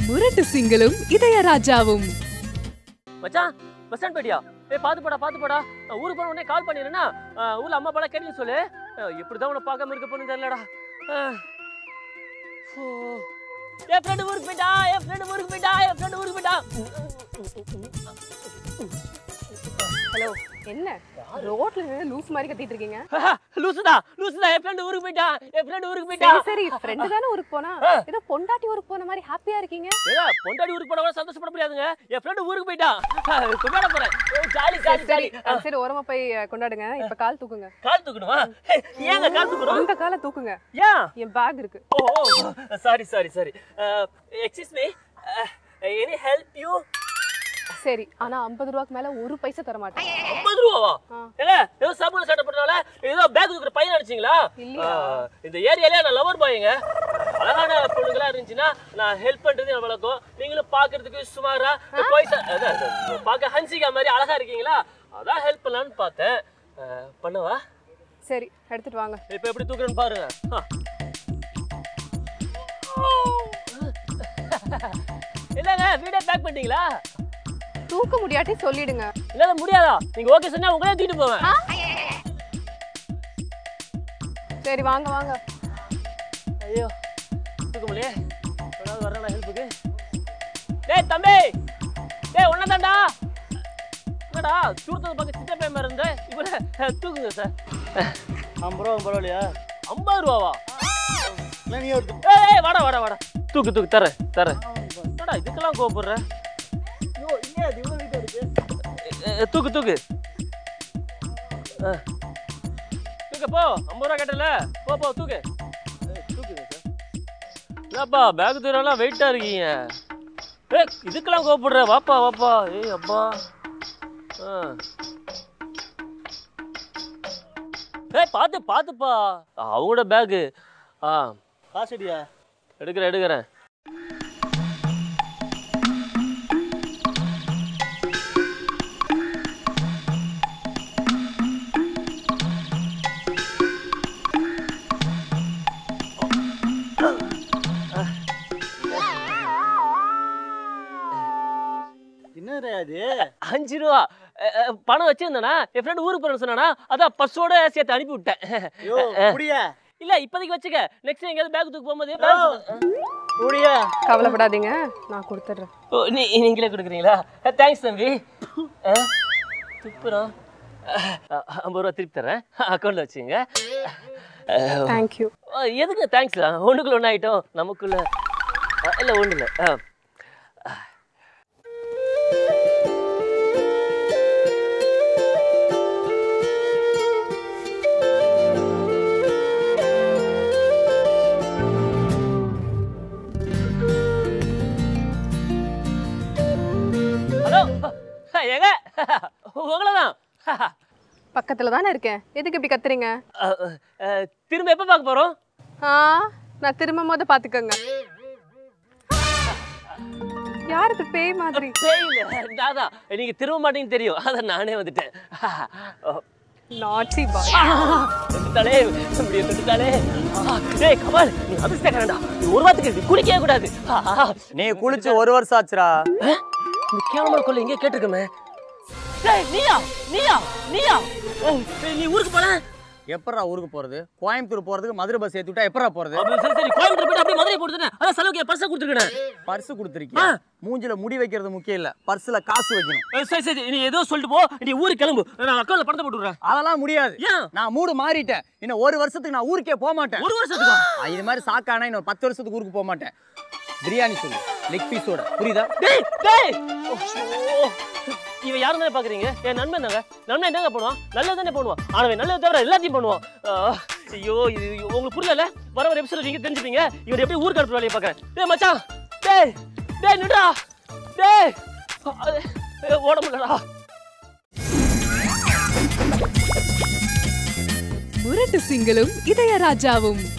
முரட்டு சிங்களும் இதயராஜாவும் மச்சான் bus stand போயிட்டியா ஏய் பாத்து போடா பாத்து போடா நான் ஊருக்கு போன உடனே கால் பண்ணிடுறேன்னா ஊர்ல அம்மா பாடா கேட்டீங்கன்னு சொல்லு அஹ், எப்படிதான் உன்னை பார்க்காம இருக்க போன்னு தெரியலடா அஹ். ஓ. என் ஃப்ரெண்டு ஊருக்கு போயிட்டா என் ஃப்ரெண்டு ஊருக்கு போயிட்டா என் ஃப்ரெண்டு ஊருக்கு போயிட்டா ஹலோ என்ன ரோட்ல நின்னு லூஸ் மாதிரி கத்திட்டு இருக்கீங்க லூசுதா லூசுதா என் ஃப்ரெண்டு ஊருக்கு போயிட்டா என் ஃப்ரெண்டு ஊருக்கு போயிட்டா சரி சரி ஃப்ரெண்டு தானே ஊருக்கு போனா ஏதோ பொண்டாட்டி ஊருக்கு போன மாதிரி ஹாப்பியா இருக்கீங்க ஏதா பொண்டாடி ஊருக்கு போனா கூட சந்தோஷப்பட முடியாதுங்க என் ஃப்ரெண்டு ஊருக்கு போயிட்டா அஹ், கொண்டாட போறேன் ஜாலி ஜாலி சரி ஜாலி ஆ, சரி ஓரமா போய் அஹ், கொண்டாடுங்க இப்ப கால் தூக்குங்க கால் தூக்கணுமா ஏய், ஏங்க கால் தூக்கணும் அந்த காலை தூக்குங்க ஏன் என் பேக் இருக்கு Oh, sorry, sorry, sorry. Uh, excuse me. Uh, any help you? சரி ஆனா ஐம்பது ரூபாய்க்கு மேல ஒரு பைசா தர மாட்டேன் ஐம்பது ரூபாவா ஆ. ஏங்க ஏதோ சாப்பாடு சட்டை பண்ணால ஏதோ பேக் கொடுக்குற பையன் நினைச்சீங்களா இல்லையா? ஆ, இந்த ஏரியாலே நான் லவர் பாய்ங்க அழகான பொண்ணுங்களா இருந்துச்சுன்னா நான் ஹெல்ப் பண்றது என் வழக்கம் நீங்களும் பாக்குறதுக்கு சுமாரா பைசா அதான், அதான், பார்க்க ஹன்சிகா மாதிரி அழகா இருக்கீங்களா அதான் ஹெல்ப் பண்ணலான்னு பார்த்தேன் ஆ, பண்ணவா சரி எடுத்துட்டு வாங்க இப்ப எப்படி தூக்குறேன்னு பாருங்க ஆ. என்னங்க வீடே பேக் பண்ணிட்டீங்களா தூக்க முடியாட்டி சொல்லிடுங்க இல்ல முடியாதா நீங்க ஓகே சொன்னா உங்களே தூக்கிட்டு போவேன் சரி வாங்க வாங்க ஐயோ தூக்க முடியல ஏதாவது வரணும் ஹெல்ப்புக்கு டேய் தம்பி டேய் ஒன்னதாண்டா என்னடா தூரத்தை பார்க்க சின்ன பையன் மாதிரி இருந்தேன் இப்போ தூக்குங்க சார் ஐம்பது ரூபா பரவாயில்லையா ஐம்பது ரூபாவா இல்லை நீ எடுத்து ஏய் ஏய், வாடா வாடா வாடா தூக்கு தூக்கு தரேன் தரேன் என்னடா இதுக்கெல்லாம் கோவப்படுற ஐயோ இல்லையா அது இவ்வளோ வீட்டாக இருக்கு ஏ, ஏ, தூக்கு தூக்கு ஆ. தூக்கு போ ஐம்பது ரூபா கேட்டல போ போ தூக்கு ஏ, தூக்குங்க சார் என்னப்பா பேக் தூரம்லாம் வெயிட்டாக இருக்கீங்க ஏ இதுக்கெல்லாம் கோவப்படுற வாப்பா வாப்பா ஏய் அப்பா ஆ ஏய் பார்த்து பார்த்துப்பா அவங்களோட பேகு ஆ காசடியா எடுக்கிறேன் எடுக்கிறேன் என்னடா அது அஞ்சு ரூபா அஹ், அஹ், பணம் வச்சிருந்தேனா என் ஃப்ரெண்ட் ஊருக்கு போறேன்னு சொன்னானா அதான் பஸ்ஸோட சேர்த்து அனுப்பி விட்டேன் ஐயோ முடியா இல்ல இப்போதைக்கு வச்சுக்க நெக்ஸ்ட் எங்கேயாவது பேக் தூக்கு போகும்போது bag தூக்கு- முடியா கவலைப்படாதீங்க நான் கொடுத்துட்றேன் ஓ, நீ நீங்களே கொடுக்குறீங்களா தேங்க்ஸ் தம்பி அஹ், துப்புறோம் அஹ், ஐம்பது ரூபா திருப்பி தரேன் அக்கௌண்ட்ல வச்சுங்க அஹ், தேங்க்யூ ஓ, எதுக்கு தேங்க்ஸ் ஒண்ணுக்குள்ள ஒன்று ஆயிட்டோம் நமக்குள்ள அஹ், இல்ல ஒண்ணு இல்ல அஹ். ஹலோ ஏங்க உங்களை தான் பக்கத்துல தானே இருக்கேன் எதுக்கு இப்படி கத்துறீங்க திரும்ப எப்போ பார்க்க போறோம் ஆ நான் திரும்ப போது பாத்துக்கோங்க யார் இது பேய் மாதிரி தெரியல தாதா நீங்க திரும்ப மாட்டீங்கன்னு தெரியும் அதான் நானே வந்துட்டேன் நாட்டி பாய் தொட்டுட்டாலே இப்படி தொட்டுட்டாலே ஆ, டேய் கமல் நீ அதிர்ஷ்டக்காரன்டா நீ ஒரு வாரத்துக்கு குளிக்கவே கூடாது ஆ, நீ குளிச்சு ஒரு வருஷம் ஆச்சுடா இந்த கேமரா கொள்ள எங்கே கேட்டிருக்கமே டேய் நீயா நீயா நீயா ஓ டேய், நீ ஊருக்கு போன எப்படா ஊருக்கு போறது கோயம்புத்தூர் போறதுக்கு மதுரை பஸ் ஏத்தி விட்டா எப்படா போறது அப்படி சரி சரி கோயம்புத்தூர் போயிட்டு அப்படியே மதுரை போட்டுனே அதான் செலவுக்கு என் பர்ஸை கொடுத்துருக்கேன் பர்ஸ் கொடுத்துருக்கியா மூஞ்சில முடி வைக்கிறது முக்கியம் இல்ல பர்ஸ்ல காசு வைக்கணும் சரி சரி நீ ஏதோ சொல்லிட்டு போ நீ ஊருக்கு கிளம்பு நான் அக்கௌண்ட்ல பணத்தை போட்டு விடுறேன் அதெல்லாம் முடியாது ஏன் நான் மூடு மாறிட்டேன் இன்னும் ஒரு வருஷத்துக்கு நான் ஊருக்கே போக மாட்டேன் ஒரு வருஷத்துக்கா ஆ, இது மாதிரி சாக்கானா இன்னும் பத்து வருஷத்துக்கு ஊருக்கு போக மாட்டேன் பிரியாணி சொல்லு லெக் பீஸோட புரியுதா டேய் டேய் ஓ, இவன் யாரும் தானே பாக்குறீங்க என் நண்பன் தாங்க நண்பன் என்னங்க பண்ணுவான் நல்லது தானே பண்ணுவான் ஆனவன் நல்லது தவிர எல்லாத்தையும் பண்ணுவான் ஆ, ஐயோ இது இது உங்களுக்கு புரியல வர வர எபிசோட் நீங்க தெரிஞ்சுப்பீங்க இவர் எப்படி ஊருக்கு அனுப்புற வேலையை பாக்குறேன் டேய் மச்சான் டேய் டேய் நிடா டேய் அது, ஏய், ஓட முடியலடா முரட்டு சிங்களும் இதயராஜாவும்